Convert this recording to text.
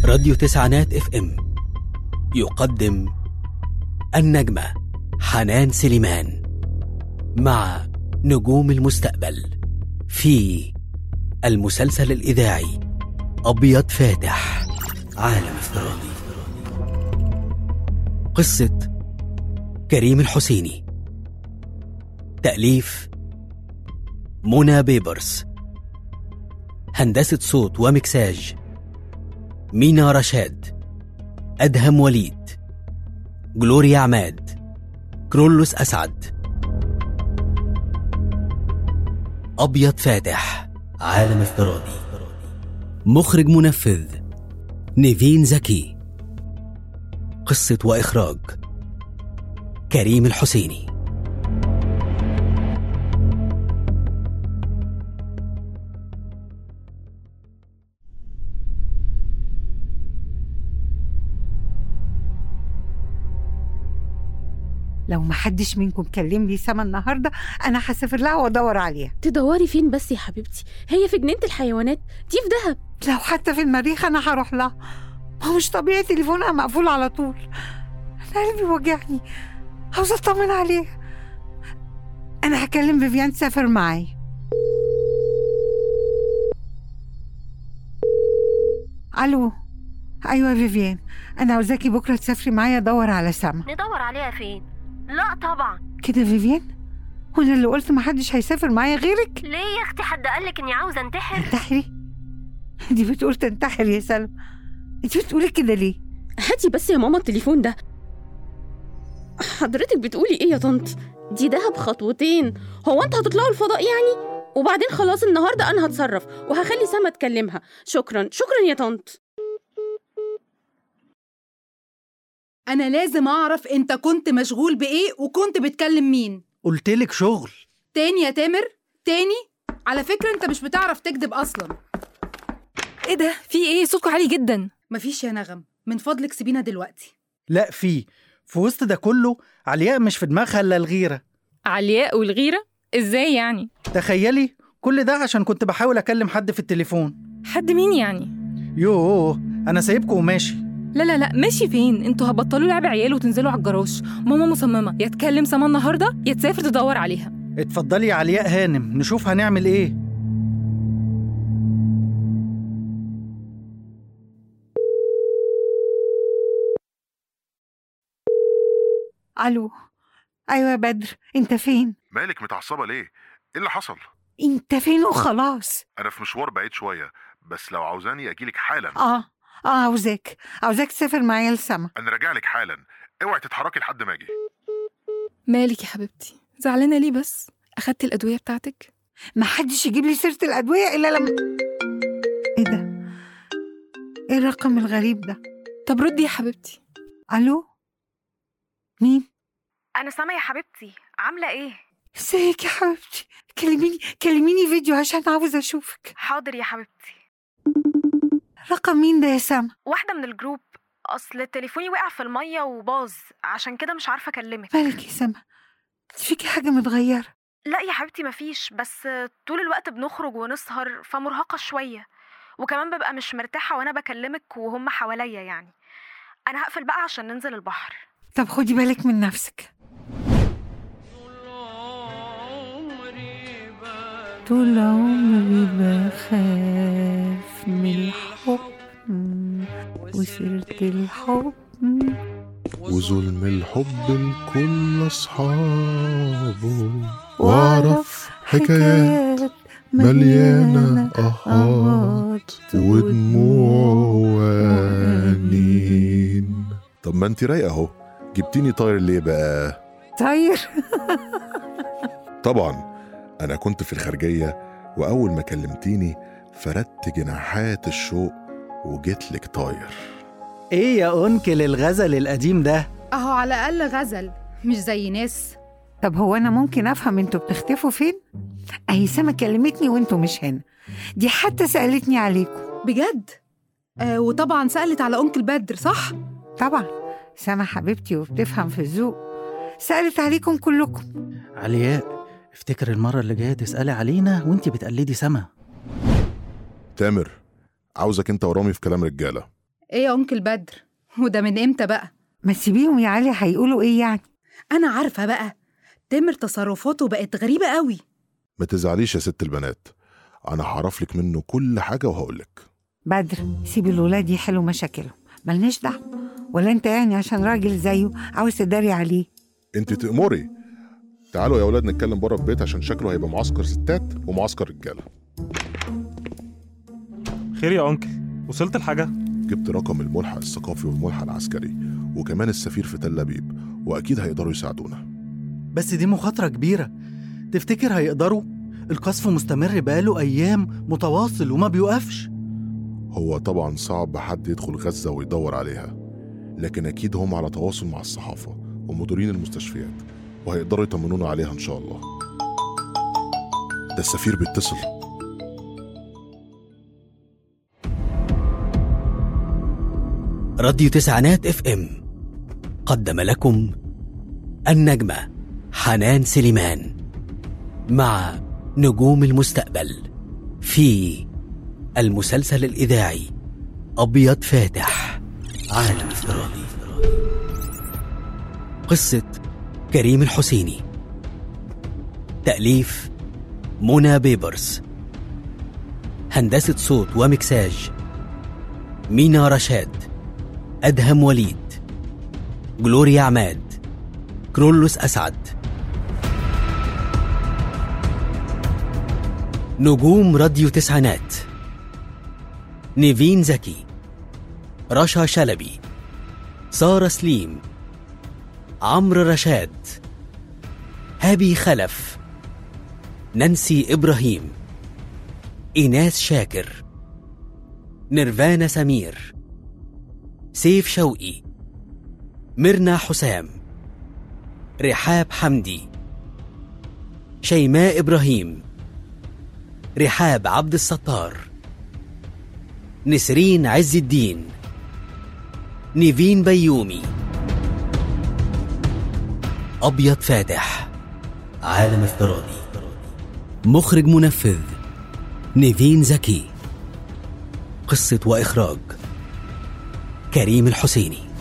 راديو تسعينات اف ام يقدم النجمة حنان سليمان مع نجوم المستقبل في المسلسل الإذاعي أبيض فاتح عالم افتراضي قصة كريم الحسيني تأليف منى بيبرس هندسة صوت ومكساج مينا رشاد أدهم وليد جلوريا عماد كرولوس أسعد أبيض فاتح عالم افتراضي مخرج منفذ نيفين زكي قصة وإخراج كريم الحسيني لو محدش منكم كلم لي سما النهارده انا هسافر لها وادور عليها تدوري فين بس يا حبيبتي هي في جنينة الحيوانات دي في دهب لو حتى في المريخ انا هروح لها ما هو مش طبيعي تليفونها مقفول على طول انا قلبي وجعني عاوزه اطمن عليها انا هكلم فيفيان تسافر معايا الو ايوه يا فيفيان انا عاوزاكي بكره تسافري معايا ادور على سما ندور عليها فين؟ لا طبعا كده يا فيفيان وانا اللي قلت محدش هيسافر معايا غيرك ليه يا اختي حد قالك اني عاوزه انتحر؟ تنتحري دي بتقول تنتحر يا سلمى انت بتقولي كده ليه هاتي بس يا ماما التليفون ده حضرتك بتقولي ايه يا طنط دي دهب خطوتين هو انت هتطلعوا الفضاء يعني وبعدين خلاص النهارده انا هتصرف وهخلي سما تكلمها شكرا شكرا يا طنط أنا لازم أعرف أنت كنت مشغول بإيه وكنت بتكلم مين قلتلك شغل تاني يا تامر تاني على فكرة أنت مش بتعرف تكذب أصلا ايه ده في ايه صوتكم عالي جدا مفيش يا نغم من فضلك سيبينا دلوقتي لا في في وسط ده كله علياء مش في دماغها الا الغيره علياء والغيره ازاي يعني تخيلي كل ده عشان كنت بحاول اكلم حد في التليفون حد مين يعني يوه انا سايبكم وماشي لا لا لا ماشي فين انتوا هبطلوا لعب عيال وتنزلوا على الجراج ماما مصممه يا تكلم سما النهارده يا تسافر تدور عليها اتفضلي يا علياء هانم نشوف هنعمل ايه الو ايوه يا بدر انت فين مالك متعصبة ليه؟ ايه اللي حصل؟ انت فين وخلاص أنا في مشوار بعيد شوية بس لو عاوزاني أجيلك حالا اه اه عاوزاك عاوزاك تسافر معايا لسما أنا راجعلك حالا اوعي تتحركي لحد ما أجي مالك يا حبيبتي زعلانه ليه بس اخدتي الادويه بتاعتك ما حدش يجيب لي سيره الادويه الا لما ايه ده ايه الرقم الغريب ده طب ردي يا حبيبتي الو مين انا سما يا حبيبتي عامله ايه؟ ازيك يا حبيبتي كلميني كلميني فيديو عشان عاوزه اشوفك حاضر يا حبيبتي رقم مين ده يا سما واحده من الجروب اصل تليفوني وقع في الميه وباظ عشان كده مش عارفه اكلمك مالك يا سما فيكي حاجه متغيره لا يا حبيبتي مفيش بس طول الوقت بنخرج ونسهر فمرهقه شويه وكمان ببقى مش مرتاحه وانا بكلمك وهم حواليا يعني انا هقفل بقى عشان ننزل البحر طب خدي بالك من نفسك طول عمري بخاف من الحب وسيرة الحب وظلم الحب لكل أصحابه وأعرف حكايات مليانة أهات ودموع وأنين طب ما انت رايقة اهو جبتيني طاير ليه بقى؟ طاير طبعا أنا كنت في الخارجية وأول ما كلمتيني فردت جناحات الشوق وجيتلك طاير ايه يا انكل الغزل القديم ده أهو على الأقل غزل مش زي ناس طب هو انا ممكن افهم انتوا بتختفوا فين اهي سما كلمتني وانتوا مش هنا دي حتى سالتني عليكم بجد آه وطبعا سألت على أنكل بدر صح؟ طبعا سما حبيبتي وبتفهم في الذوق سالت عليكم كلكم علياء افتكر المرة اللي جاية تسألي علينا وانتي بتقلدي سما تامر عاوزك انت ورامي في كلام رجالة ايه يا انكل بدر وده من امتى بقى ما تسيبيهم يا علي هيقولوا ايه يعني انا عارفه بقى تامر تصرفاته بقت غريبه قوي ما تزعليش يا ست البنات انا هعرف لك منه كل حاجه وهقولك بدر سيب الولاد يحلوا مشاكلهم ملناش دعوه ولا انت يعني عشان راجل زيه عاوز تداري عليه انت تأمري تعالوا يا اولاد نتكلم بره البيت عشان شكله هيبقى معسكر ستات ومعسكر رجاله خير يا أنكل وصلت الحاجة؟ جبت رقم الملحق الثقافي والملحق العسكري وكمان السفير في تل ابيب واكيد هيقدروا يساعدونا بس دي مخاطرة كبيرة تفتكر هيقدروا؟ القصف مستمر بقاله أيام متواصل وما بيوقفش هو طبعا صعب حد يدخل غزة ويدور عليها لكن أكيد هم على تواصل مع الصحافة ومديرين المستشفيات وهيقدروا يطمنونا عليها إن شاء الله ده السفير بيتصل راديو تسعينات اف ام قدم لكم النجمة حنان سليمان مع نجوم المستقبل في المسلسل الإذاعي أبيض فاتح عالم افتراضي قصة كريم الحسيني تأليف منى بيبرس هندسة صوت ومكساج مينا رشاد أدهم وليد جلوريا عماد كرولوس أسعد نجوم راديو تسعينات نيفين زكي رشا شلبي سارة سليم عمرو رشاد هابي خلف نانسي إبراهيم إيناس شاكر نيرفانا سمير سيف شوقي ميرنا حسام رحاب حمدي شيماء إبراهيم رحاب عبد الستار نسرين عز الدين نيفين بيومي أبيض فاتح عالم افتراضي مخرج منفذ نيفين زكي قصة وإخراج كريم الحسيني